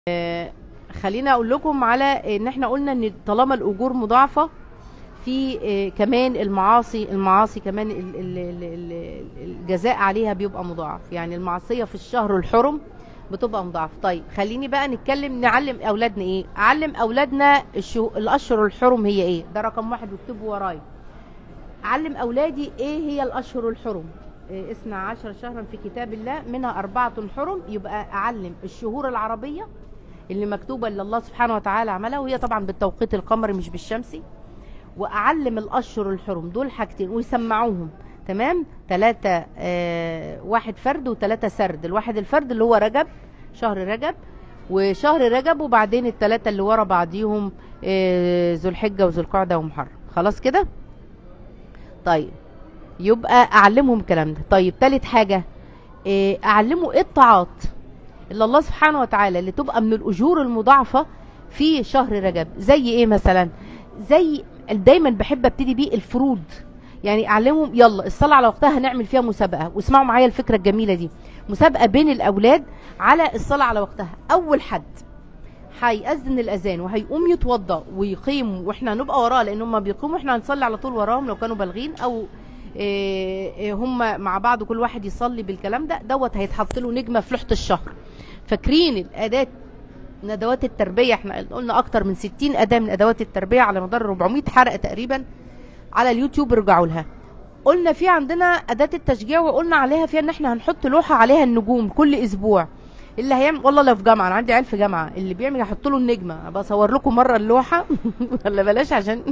آه، خلينا اقول لكم على ان احنا قلنا ان طالما الاجور مضاعفه في آه، كمان المعاصي المعاصي كمان ال- ال- ال- ال- الجزاء عليها بيبقى مضاعف يعني المعصيه في الشهر الحرم بتبقى مضاعف طيب خليني بقى نتكلم نعلم اولادنا ايه اعلم اولادنا الشو... الاشهر الحرم هي ايه ده رقم واحد واكتبوا ورايا علم اولادي ايه هي الاشهر الحرم إيه اثنا عشر شهرا في كتاب الله منها اربعه حرم يبقى اعلم الشهور العربيه اللي مكتوبه اللي الله سبحانه وتعالى عملها وهي طبعا بالتوقيت القمري مش بالشمسي واعلم الاشهر الحرم دول حاجتين ويسمعوهم تمام ثلاثة آه واحد فرد وثلاثة سرد الواحد الفرد اللي هو رجب شهر رجب وشهر رجب وبعدين الثلاثة اللي ورا بعضيهم آه ذو الحجة وذو القعدة ومحرم خلاص كده طيب يبقى اعلمهم الكلام ده طيب تالت حاجة آه اعلمه ايه الطاعات اللي الله سبحانه وتعالى اللي تبقى من الاجور المضاعفه في شهر رجب زي ايه مثلا زي دايما بحب ابتدي بيه الفروض يعني اعلمهم يلا الصلاه على وقتها هنعمل فيها مسابقه واسمعوا معايا الفكره الجميله دي مسابقه بين الاولاد على الصلاه على وقتها اول حد هيأذن الأذان وهيقوم يتوضأ ويقيم واحنا هنبقى وراه لأن هم بيقوموا احنا هنصلي على طول وراهم لو كانوا بالغين أو إيه إيه هم مع بعض كل واحد يصلي بالكلام ده دوت هيتحط له نجمة في لوحة الشهر فاكرين الأداة من أدوات التربية احنا قلنا أكتر من 60 أداة من أدوات التربية على مدار 400 حلقة تقريبا على اليوتيوب ارجعوا لها قلنا في عندنا أداة التشجيع وقلنا عليها فيها إن احنا هنحط لوحة عليها النجوم كل أسبوع اللي هيعمل والله لو في جامعه انا عندي عيال في جامعه اللي بيعمل يحط له النجمه ابقى اصور لكم مره اللوحه ولا بلاش عشان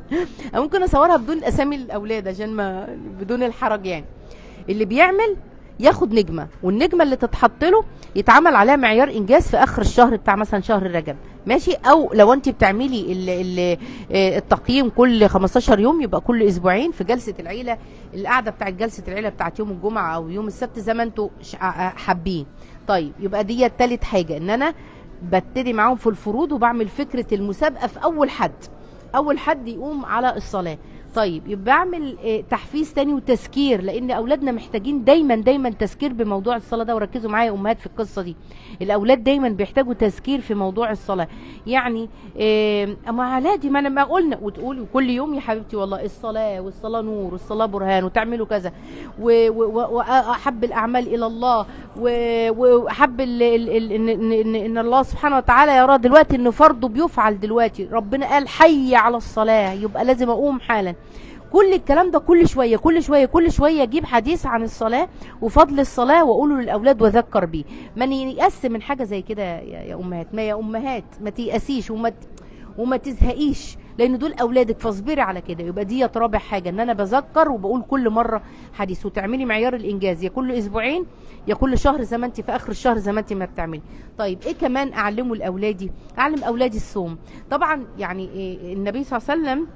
أو ممكن اصورها بدون اسامي الاولاد عشان ما بدون الحرج يعني اللي بيعمل ياخد نجمه والنجمه اللي تتحط له يتعمل عليها معيار انجاز في اخر الشهر بتاع مثلا شهر رجب ماشي او لو انت بتعملي ال ال آه، التقييم كل 15 يوم يبقى كل اسبوعين في جلسه العيله القعده بتاعت جلسه العيله بتاعت يوم الجمعه او يوم السبت زي ما انتوا ش- آه، آه، حابين طيب يبقى دي تالت حاجه ان انا ببتدي معاهم في الفروض وبعمل فكره المسابقه في اول حد اول حد يقوم على الصلاه طيب يبقى بعمل آه، تحفيز تاني وتذكير لان اولادنا محتاجين دايما دايما تذكير بموضوع الصلاه ده وركزوا معايا يا امهات في القصه دي الاولاد دايما بيحتاجوا تذكير في موضوع الصلاه يعني آه، اما عادي ما انا ما قلنا وتقولي كل يوم يا حبيبتي والله الصلاه والصلاه نور والصلاه برهان وتعملوا كذا و- و- و- واحب الاعمال الى الله و- واحب ال- ال- ال- ان ان ان ان الله سبحانه وتعالى يرى دلوقتي ان فرضه بيفعل دلوقتي ربنا قال حي على الصلاه يبقى لازم اقوم حالا كل الكلام ده كل شويه كل شويه كل شويه اجيب حديث عن الصلاه وفضل الصلاه واقوله للاولاد واذكر بيه ما نيأس من حاجه زي كده يا يا امهات ما يا امهات ما تيأسيش وما ت- وما تزهقيش لان دول اولادك فاصبري على كده يبقى دي رابع حاجه ان انا بذكر وبقول كل مره حديث وتعملي معيار الانجاز يا كل اسبوعين يا كل شهر زي ما انت في اخر الشهر زي ما انت ما بتعملي طيب ايه كمان اعلمه لاولادي اعلم اولادي الصوم طبعا يعني إيه النبي صلى الله عليه وسلم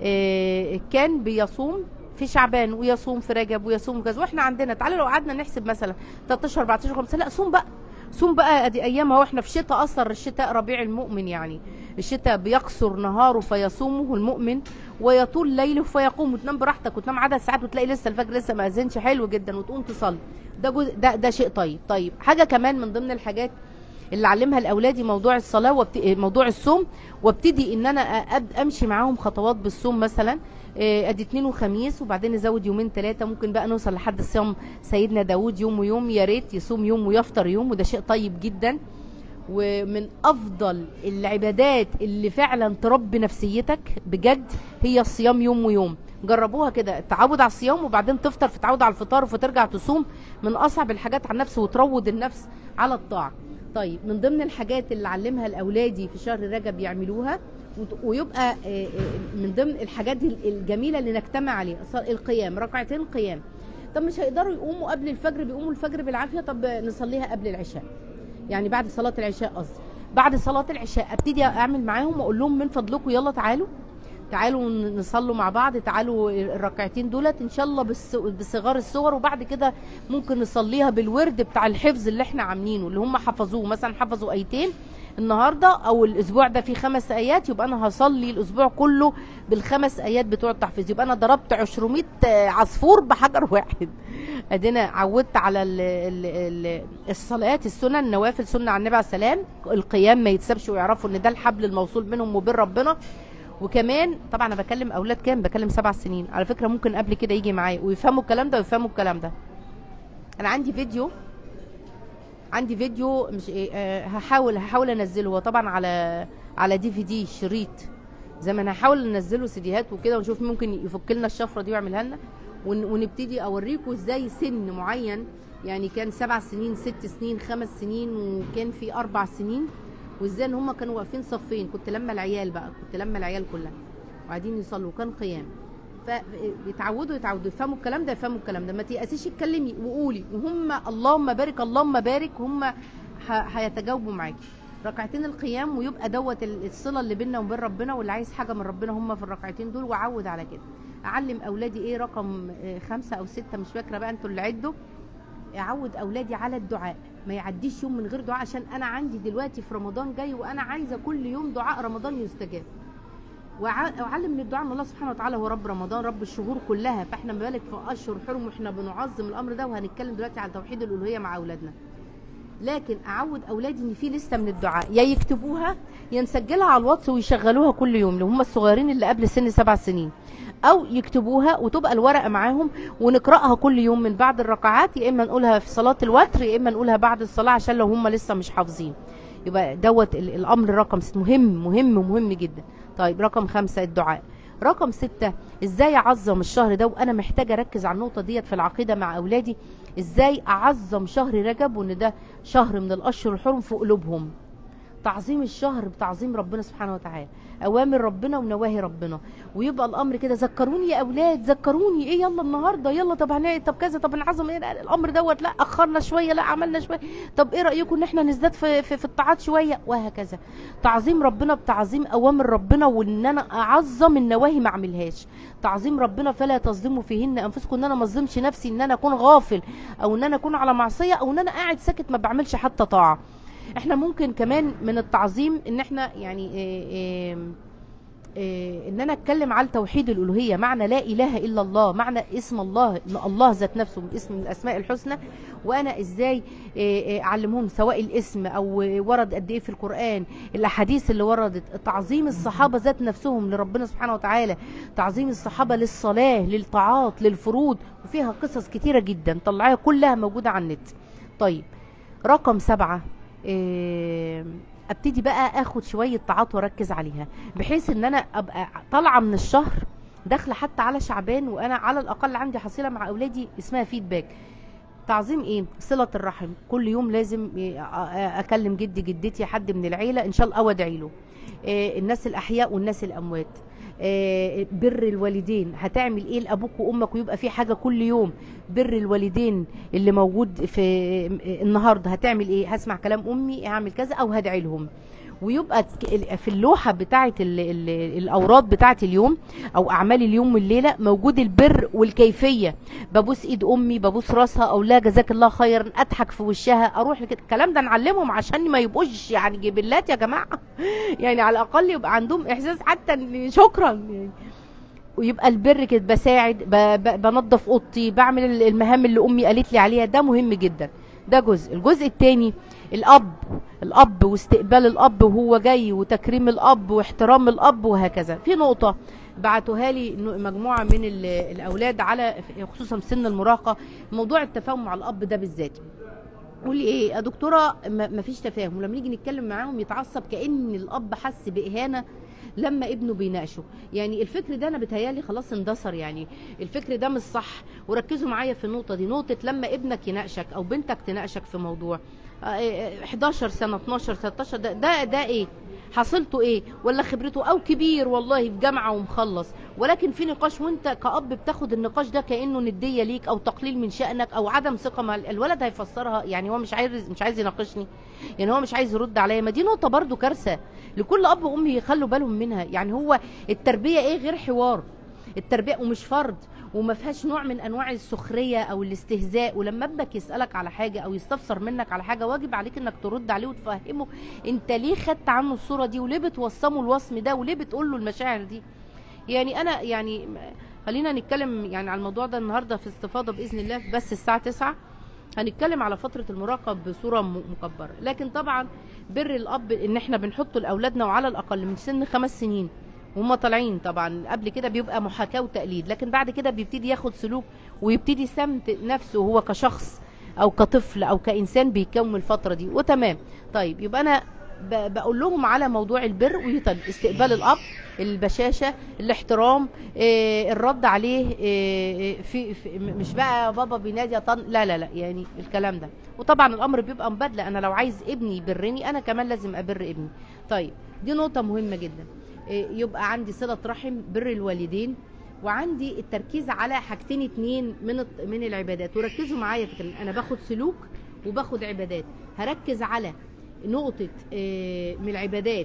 إيه كان بيصوم في شعبان ويصوم في رجب ويصوم كذا واحنا عندنا تعالوا لو قعدنا نحسب مثلا 13 14 15 لا صوم بقى صوم بقى ادي ايام اهو احنا في شتاء اصلا الشتاء ربيع المؤمن يعني الشتاء بيقصر نهاره فيصومه المؤمن ويطول ليله فيقوم وتنام براحتك وتنام عدد ساعات وتلاقي لسه الفجر لسه ما اذنش حلو جدا وتقوم تصلي ده جزء ده ده شيء طيب طيب حاجه كمان من ضمن الحاجات اللي علمها لاولادي موضوع الصلاه وبت... موضوع الصوم وابتدي ان انا أب... امشي معاهم خطوات بالصوم مثلا إيه، ادي اثنين وخميس وبعدين نزود يومين ثلاثه ممكن بقى نوصل لحد صيام سيدنا داوود يوم ويوم يا ريت يصوم يوم ويفطر يوم وده شيء طيب جدا ومن افضل العبادات اللي فعلا تربي نفسيتك بجد هي الصيام يوم ويوم جربوها كده التعود على الصيام وبعدين تفطر فتعود على الفطار فترجع تصوم من اصعب الحاجات على النفس وتروض النفس على الطاعه طيب من ضمن الحاجات اللي علمها لاولادي في شهر رجب يعملوها وت- ويبقى آه، آه، من ضمن الحاجات دي الجميله اللي نجتمع عليها ص- القيام ركعتين قيام طب مش هيقدروا يقوموا قبل الفجر بيقوموا الفجر بالعافيه طب نصليها قبل العشاء يعني بعد صلاه العشاء قصدي بعد صلاه العشاء ابتدي اعمل معاهم واقول لهم من فضلكم يلا تعالوا تعالوا ن- نصلوا مع بعض تعالوا الركعتين دولت ان شاء الله بس- بصغار الصور وبعد كده ممكن نصليها بالورد بتاع الحفظ اللي احنا عاملينه اللي هم حفظوه مثلا حفظوا ايتين النهارده او الاسبوع ده فيه خمس ايات يبقى انا هصلي الاسبوع كله بالخمس ايات بتوع التحفيظ يبقى انا ضربت 200 عصفور بحجر واحد ادينا عودت على ال ال ال الصلاه السنن النوافل سنه على النبي عليه السلام القيام ما يتسابش ويعرفوا ان ده الحبل الموصول بينهم وبين ربنا وكمان طبعا انا بكلم اولاد كام بكلم سبع سنين على فكره ممكن قبل كده يجي معايا ويفهموا الكلام ده ويفهموا الكلام ده انا عندي فيديو عندي فيديو مش إيه آه هحاول هحاول انزله هو طبعا على على دي في دي شريط زي ما انا هحاول انزله سيديهات وكده ونشوف ممكن يفك لنا الشفره دي ويعملها لنا ون- ونبتدي اوريكم ازاي سن معين يعني كان سبع سنين ست سنين خمس سنين وكان في اربع سنين وازاي ان هم كانوا واقفين صفين كنت لما العيال بقى كنت لما العيال كلها وقاعدين يصلوا وكان قيام فيتعودوا يتعودوا يفهموا الكلام ده يفهموا الكلام ده ما تيأسيش اتكلمي وقولي وهم اللهم بارك اللهم بارك هم ه- هيتجاوبوا معاكي ركعتين القيام ويبقى دوت ال- الصله اللي بيننا وبين ربنا واللي عايز حاجه من ربنا هم في الركعتين دول وعود على كده اعلم اولادي ايه رقم آه، خمسة او ستة مش فاكره بقى انتوا اللي عدوا اعود اولادي على الدعاء ما يعديش يوم من غير دعاء عشان انا عندي دلوقتي في رمضان جاي وانا عايزه كل يوم دعاء رمضان يستجاب وأع- واعلم من الدعاء ان الله سبحانه وتعالى هو رب رمضان رب الشهور كلها فاحنا ما بالك في اشهر حرم واحنا بنعظم الامر ده وهنتكلم دلوقتي عن توحيد الالوهيه مع اولادنا لكن اعود اولادي ان في لسته من الدعاء يا يكتبوها يا نسجلها على الواتس ويشغلوها كل يوم لو هم الصغيرين اللي قبل سن سبع سنين او يكتبوها وتبقى الورقه معاهم ونقراها كل يوم من بعد الركعات يا اما نقولها في صلاه الوتر يا اما نقولها بعد الصلاه عشان لو هم لسه مش حافظين يبقى دوت ال- الامر رقم ست مهم مهم مهم جدا طيب رقم خمسة الدعاء رقم ستة ازاي اعظم الشهر ده وانا محتاجه اركز على النقطه ديت في العقيده مع اولادي ازاي اعظم شهر رجب وان ده شهر من الاشهر الحرم في قلوبهم تعظيم الشهر بتعظيم ربنا سبحانه وتعالى اوامر ربنا ونواهي ربنا ويبقى الامر كده ذكروني يا اولاد ذكروني ايه يلا النهارده يلا طب هنعمل طب كذا طب نعظم ايه لا، الامر دوت لا اخرنا شويه لا عملنا شويه طب ايه رايكم ان احنا نزداد في في, في الطاعات شويه وهكذا تعظيم ربنا بتعظيم اوامر ربنا وان انا اعظم النواهي ما اعملهاش تعظيم ربنا فلا تظلموا فيهن انفسكم ان انا ما اظلمش نفسي ان انا اكون غافل او ان انا اكون على معصيه او ان انا قاعد ساكت ما بعملش حتى طاعه احنا ممكن كمان من التعظيم ان احنا يعني إيه إيه إيه ان انا اتكلم على توحيد الالوهيه معنى لا اله الا الله معنى اسم الله ان الله ذات نفسه من اسم من الاسماء الحسنى وانا ازاي إيه إيه اعلمهم سواء الاسم او ورد قد ايه في القران الاحاديث اللي وردت تعظيم الصحابه ذات نفسهم لربنا سبحانه وتعالى تعظيم الصحابه للصلاه للطاعات للفروض وفيها قصص كتيره جدا طلعيها كلها موجوده على النت طيب رقم سبعة إيه، ابتدي بقى اخد شويه طاعات واركز عليها بحيث ان انا ابقى طالعه من الشهر داخله حتى على شعبان وانا على الاقل عندي حصيله مع اولادي اسمها فيدباك تعظيم ايه صله الرحم كل يوم لازم إيه، أ- أ- اكلم جدي جدتي حد من العيله ان شاء الله او ادعي له إيه، الناس الاحياء والناس الاموات إيه، بر الوالدين هتعمل ايه لابوك وامك ويبقى في حاجه كل يوم بر الوالدين اللي موجود في النهارده هتعمل ايه هسمع كلام امي هعمل كذا او هدعي لهم ويبقى ك- في اللوحه بتاعه ال- ال- الاوراد بتاعه اليوم او اعمال اليوم والليله موجود البر والكيفيه ببوس ايد امي ببوس راسها او لا جزاك الله خيرا اضحك في وشها اروح لكده الكلام ده نعلمهم عشان ما يبقوش يعني جبلات يا جماعه يعني على الاقل يبقى عندهم احساس حتى إن شكرا يعني ويبقى البر كده بساعد ب- ب- بنظف اوضتي بعمل ال- المهام اللي امي قالت لي عليها ده مهم جدا ده جزء الجزء الثاني الاب الاب واستقبال الاب وهو جاي وتكريم الاب واحترام الاب وهكذا في نقطه بعتوها لي إنه مجموعه من ال- الاولاد على خصوصا في سن المراهقه موضوع التفاهم مع الاب ده بالذات قول لي ايه يا دكتوره ما ما فيش تفاهم ولما نيجي نتكلم معاهم يتعصب كان الاب حس باهانه لما ابنه بيناقشه يعني الفكر ده انا بتهيالي خلاص اندثر يعني الفكر ده مش صح وركزوا معايا في النقطه دي نقطه لما ابنك يناقشك او بنتك تناقشك في موضوع آه، آه، 11 سنه 12 13 ده ده, ده ايه حصلته ايه ولا خبرته او كبير والله في جامعه ومخلص ولكن في نقاش وانت كأب بتاخد النقاش ده كانه نديه ليك او تقليل من شأنك او عدم ثقه مع الولد هيفسرها يعني هو مش عايز مش عايز يناقشني يعني هو مش عايز يرد عليا ما دي نقطه برضو كارثه لكل اب وام يخلوا بالهم منها يعني هو التربيه ايه غير حوار التربيه ومش فرض وما فيهاش نوع من انواع السخريه او الاستهزاء ولما ابنك يسالك على حاجه او يستفسر منك على حاجه واجب عليك انك ترد عليه وتفهمه انت ليه خدت عنه الصوره دي وليه بتوصمه الوصم ده وليه بتقول له المشاعر دي يعني انا يعني خلينا نتكلم يعني على الموضوع ده النهارده في استفاضه باذن الله في بس الساعه 9 هنتكلم على فتره المراهقه بصوره م- مكبره لكن طبعا بر الاب ان احنا بنحطه لاولادنا وعلى الاقل من سن خمس سنين وهم طالعين طبعا قبل كده بيبقى محاكاه وتقليد لكن بعد كده بيبتدي ياخد سلوك ويبتدي سمت نفسه هو كشخص او كطفل او كانسان بيكون الفتره دي وتمام طيب يبقى انا ب- بقول لهم على موضوع البر ويطل استقبال الاب البشاشه الاحترام إيه الرد عليه إيه في, في م- مش بقى بابا بينادي يا طن لا لا لا يعني الكلام ده وطبعا الامر بيبقى مبادله انا لو عايز ابني يبرني انا كمان لازم ابر ابني طيب دي نقطه مهمه جدا إيه يبقى عندي صله رحم بر الوالدين وعندي التركيز على حاجتين اتنين من الط- من العبادات وركزوا معايا في الكلام. انا باخد سلوك وباخد عبادات هركز على نقطه آه، من العبادات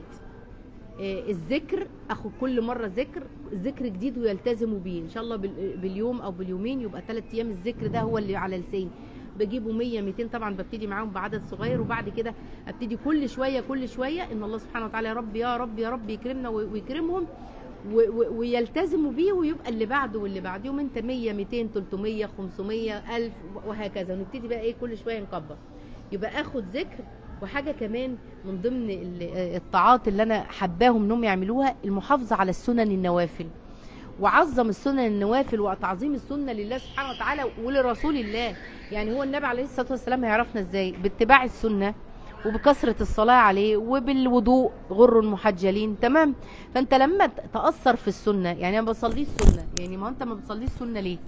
آه، الذكر اخد كل مره ذكر ذكر جديد ويلتزموا بيه ان شاء الله بال- باليوم او باليومين يبقى ثلاث ايام الذكر ده هو اللي على لساني بجيبه 100 200 طبعا ببتدي معاهم بعدد صغير وبعد كده ابتدي كل شويه كل شويه ان الله سبحانه وتعالى يا رب يا رب يا رب يكرمنا وي- ويكرمهم و- و- ويلتزموا بيه ويبقى اللي بعده واللي بعده يوم انت 100 200 300 500 1000 وهكذا ونبتدي بقى ايه كل شويه نكبر يبقى اخد ذكر وحاجه كمان من ضمن ال- الطاعات اللي انا حباهم انهم يعملوها المحافظه على السنن النوافل وعظم السنن النوافل وتعظيم السنه لله سبحانه وتعالى ولرسول الله يعني هو النبي عليه الصلاه والسلام هيعرفنا ازاي باتباع السنه وبكثرة الصلاة عليه وبالوضوء غر محجلين تمام فانت لما ت- تأثر في السنة يعني انا بصليش سنة يعني ما هو انت ما بتصليش سنة ليه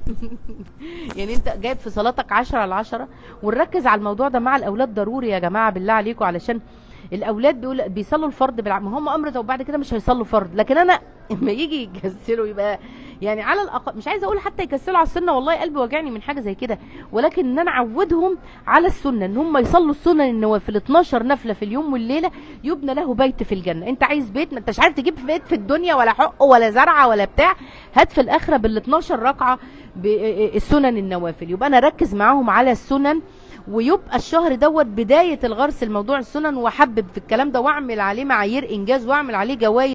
يعني انت جايب في صلاتك عشرة على عشرة ونركز على الموضوع ده مع الاولاد ضروري يا جماعة بالله عليكم علشان الاولاد بيقول بيصلوا الفرض بالع... ما هم امر ده وبعد كده مش هيصلوا فرض لكن انا اما يجي يكسلوا يبقى يعني على الاقل مش عايزه اقول حتى يكسلوا على السنه والله قلبي وجعني من حاجه زي كده ولكن ان انا اعودهم على السنه ان هم يصلوا السنن النوافل 12 نفله في اليوم والليله يبنى له بيت في الجنه انت عايز بيت ما انتش عارف تجيب بيت في الدنيا ولا حق ولا زرعه ولا بتاع هات في الاخره بال 12 ركعه بالسنن النوافل يبقى انا اركز معاهم على السنن ويبقى الشهر دوت بدايه الغرس الموضوع السنن واحبب في الكلام ده واعمل عليه معايير انجاز واعمل عليه جوائز